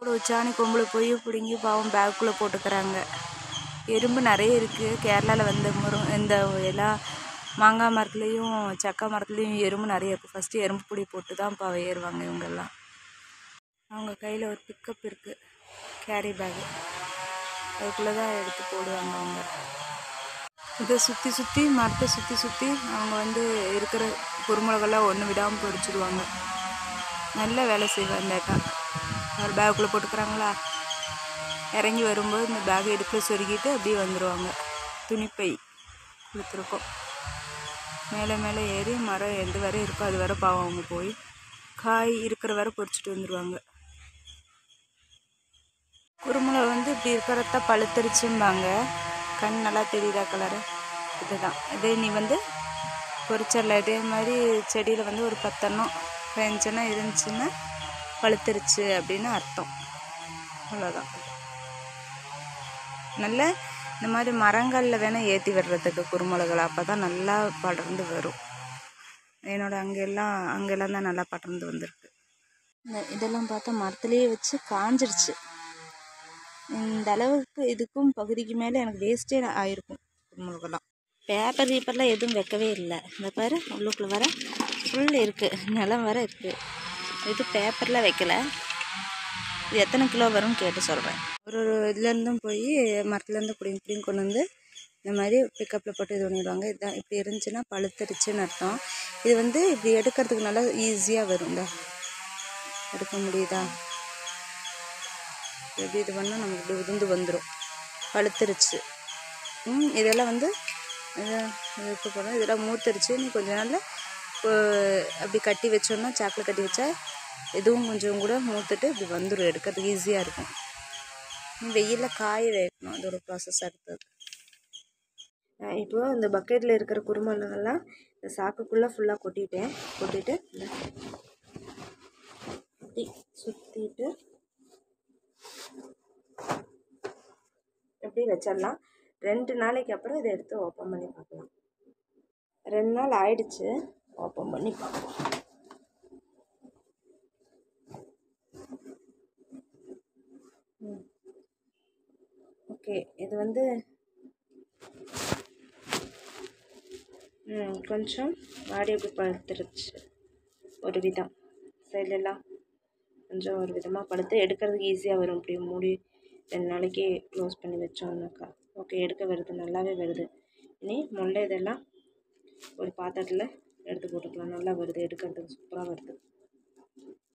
கூட உச்சாணி கொம்பில் போய் பிடுங்கி பாவம் பேக்குள்ளே போட்டுக்கிறாங்க எறும்பு நிறைய இருக்குது கேரளாவில் வந்த முரு இந்த எல்லா மாங்காய் மரத்துலேயும் சக்கை மரத்துலேயும் எறும்பு நிறைய இருக்குது ஃபஸ்ட்டு எறும்பு பொடி போட்டு தான் இப்போ ஏறுவாங்க இவங்கெல்லாம் அவங்க கையில் ஒரு பிக்கப் இருக்குது கேரி பேகு அதுக்குள்ளே தான் எடுத்து போடுவாங்க அவங்க இதை சுற்றி சுற்றி மரத்தை சுற்றி சுற்றி அவங்க வந்து இருக்கிற குருமிளகெல்லாம் ஒன்று விடாமல் பொறிச்சிடுவாங்க நல்ல வேலை செய்வேன் இந்த அக்கா ஒரு பேக்குள்ளே போட்டுக்கிறாங்களா இறங்கி வரும்போது இந்த பேக்கை இடுப்பில் சொருகிட்டு அப்படியே வந்துடுவாங்க துணிப்பை கொடுத்துருக்கோம் மேலே மேலே ஏறி மரம் எந்த வரை இருக்கோ அது வரை பாவம் அவங்க போய் காய் இருக்கிற வரை பொறிச்சிட்டு வந்துடுவாங்க குருமிளை வந்து இப்படி இருக்கிறத பழுத்தரிச்சும்பாங்க கண் நல்லா தெரியுதா கலரு இதுதான் இதே நீ வந்து பொரிச்சரில் இதே மாதிரி செடியில் வந்து ஒரு பத்தெண்ணம் பதினஞ்செண்ணம் இருந்துச்சுன்னா பழுத்துருச்சு அப்படின்னு அர்த்தம் அவ்வளோதான் நல்ல இந்த மாதிரி மரங்களில் வேணால் ஏற்றி விடுறதுக்கு குருமிளகளை அப்போ தான் நல்லா படர்ந்து வரும் என்னோட அங்கெல்லாம் அங்கெல்லாம் தான் நல்லா படர்ந்து வந்திருக்கு இந்த இதெல்லாம் பார்த்தா மரத்துலேயே வச்சு காஞ்சிருச்சு இந்த அளவுக்கு இதுக்கும் பகுதிக்கு மேலே எனக்கு வேஸ்ட்டே ஆயிருக்கும் குருமிளகெல்லாம் பேப்பர் கீப்பர்லாம் எதுவும் வைக்கவே இல்லை இந்த பாரு உள்ளுக்குள்ளே வர ஃபுல் இருக்குது நிலம் வர இருக்குது இது பேப்பரில் வைக்கல இது எத்தனை கிலோ வரும்னு கேட்டு சொல்கிறேன் ஒரு ஒரு இதுலேருந்தும் போய் மரத்துலேருந்து பிடிங்கி பிடிங்கி கொண்டு வந்து இந்த மாதிரி பிக்கப்பில் போட்டு இது பண்ணிடுவாங்க இதுதான் இப்படி இருந்துச்சுன்னா பழுத்துருச்சுன்னு அர்த்தம் இது வந்து இப்படி எடுக்கிறதுக்கு நல்லா ஈஸியாக வரும் இந்த எடுக்க முடியுதா எப்படி இது பண்ணால் நமக்கு இப்படி உதிர்ந்து வந்துடும் பழுத்துருச்சு ம் இதெல்லாம் வந்து இது இது போகிறோம் இதெல்லாம் மூத்துருச்சு இன்னும் கொஞ்ச நாளில் அப்படி கட்டி வச்சோன்னா சாக்கில் கட்டி வச்சா இதுவும் கொஞ்சம் கூட மூத்துட்டு இப்படி வந்துடும் எடுக்கிறதுக்கு ஈஸியாக இருக்கும் வெயிலில் காய வைக்கணும் அதோட ப்ராசஸ் அடுத்தது இப்போது இந்த பக்கெட்டில் இருக்கிற குருமிளகெல்லாம் இந்த சாக்குக்குள்ளே ஃபுல்லாக கொட்டிட்டேன் கொட்டிட்டு இந்த இப்படி சுற்றிட்டு எப்படி வச்சிடலாம் ரெண்டு நாளைக்கு அப்புறம் இதை எடுத்து ஓப்பன் பண்ணி பார்க்கலாம் ரெண்டு நாள் ஆயிடுச்சு ஓப்பன் பண்ணி பார்க்கலாம் ம் ஓகே இது வந்து ம் கொஞ்சம் வாடி அப்படி பழுத்துருச்சு ஒரு விதம் சைட்லலாம் கொஞ்சம் ஒரு விதமாக பழுத்து எடுக்கிறதுக்கு ஈஸியாக வரும் இப்படி மூடி ரெண்டு நாளைக்கு க்ளோஸ் பண்ணி வச்சோம்னாக்கா ஓகே எடுக்க வருது நல்லாவே வருது இனி முல்லை இதெல்லாம் ஒரு பாத்திரத்தில் எடுத்து போட்டுக்கலாம் நல்லா வருது எடுக்கிறதுக்கு சூப்பராக வருது